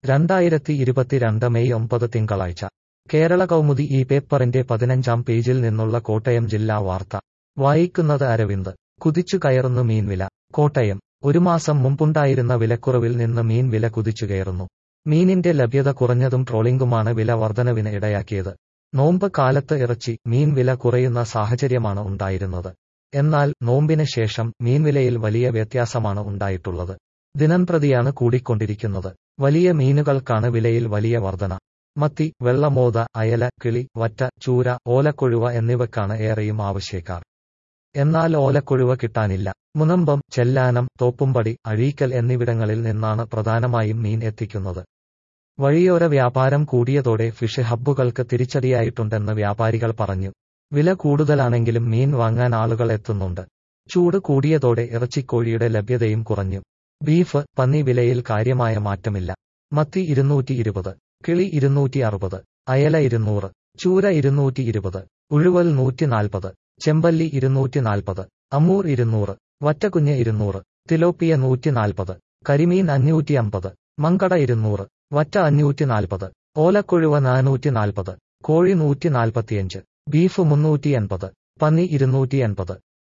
രണ്ടായിരത്തി ഇരുപത്തിരണ്ട് മെയ് ഒമ്പത് തിങ്കളാഴ്ച കേരള കൗമുദി ഈ പേപ്പറിന്റെ പതിനഞ്ചാം പേജിൽ നിന്നുള്ള കോട്ടയം ജില്ലാ വാർത്ത വായിക്കുന്നത് അരവിന്ദ് കുതിച്ചു കയറുന്നു മീൻവില കോട്ടയം ഒരു മാസം മുമ്പുണ്ടായിരുന്ന വിലക്കുറവിൽ നിന്ന് മീൻ വില കുതിച്ചു കയറുന്നു മീനിന്റെ ലഭ്യത കുറഞ്ഞതും ട്രോളിംഗുമാണ് വില വർധനവിന് ഇടയാക്കിയത് നോമ്പ് കാലത്ത് ഇറച്ചി മീൻ വില കുറയുന്ന സാഹചര്യമാണ് ഉണ്ടായിരുന്നത് എന്നാൽ നോമ്പിന് ശേഷം മീൻവിലയിൽ വലിയ വ്യത്യാസമാണ് ഉണ്ടായിട്ടുള്ളത് ദിനംപ്രതിയാണ് കൂടിക്കൊണ്ടിരിക്കുന്നത് വലിയ മീനുകൾക്കാണ് വിലയിൽ വലിയ വർധന മത്തി വെള്ളമോത അയല കിളി വറ്റ ചൂര ഓലക്കൊഴുവ എന്നിവയ്ക്കാണ് ഏറെയും ആവശ്യക്കാർ എന്നാൽ ഓലക്കൊഴുവ കിട്ടാനില്ല മുനമ്പം ചെല്ലാനം തോപ്പുംപടി അഴീക്കൽ എന്നിവിടങ്ങളിൽ നിന്നാണ് പ്രധാനമായും മീൻ എത്തിക്കുന്നത് വഴിയോര വ്യാപാരം കൂടിയതോടെ ഫിഷ് ഹബ്ബുകൾക്ക് തിരിച്ചടിയായിട്ടുണ്ടെന്ന് വ്യാപാരികൾ പറഞ്ഞു വില കൂടുതലാണെങ്കിലും മീൻ വാങ്ങാൻ ആളുകൾ എത്തുന്നുണ്ട് ചൂട് കൂടിയതോടെ ഇറച്ചിക്കോഴിയുടെ ലഭ്യതയും കുറഞ്ഞു ബീഫ് പന്നി വിലയിൽ കാര്യമായ മാറ്റമില്ല മത്തി ഇരുന്നൂറ്റി ഇരുപത് കിളി ഇരുന്നൂറ്റി അറുപത് അയല ഇരുന്നൂറ് ചൂര ഇരുന്നൂറ്റി ഇരുപത് ഉഴുവൽ നൂറ്റി നാൽപ്പത് ചെമ്പല്ലി ഇരുന്നൂറ്റി നാൽപ്പത് അമ്മൂർ ഇരുന്നൂറ് വറ്റക്കുഞ്ഞ് ഇരുന്നൂറ് തിലോപ്പിയ നൂറ്റി നാൽപ്പത് കരിമീൻ അഞ്ഞൂറ്റി അമ്പത് മങ്കട ഇരുന്നൂറ് വറ്റ അഞ്ഞൂറ്റി നാൽപ്പത് ഓലക്കൊഴുവ നാനൂറ്റി നാൽപ്പത് കോഴി നൂറ്റി നാൽപ്പത്തിയഞ്ച് ബീഫ് മുന്നൂറ്റി എൺപത് പന്നി ഇരുന്നൂറ്റി എൺപത്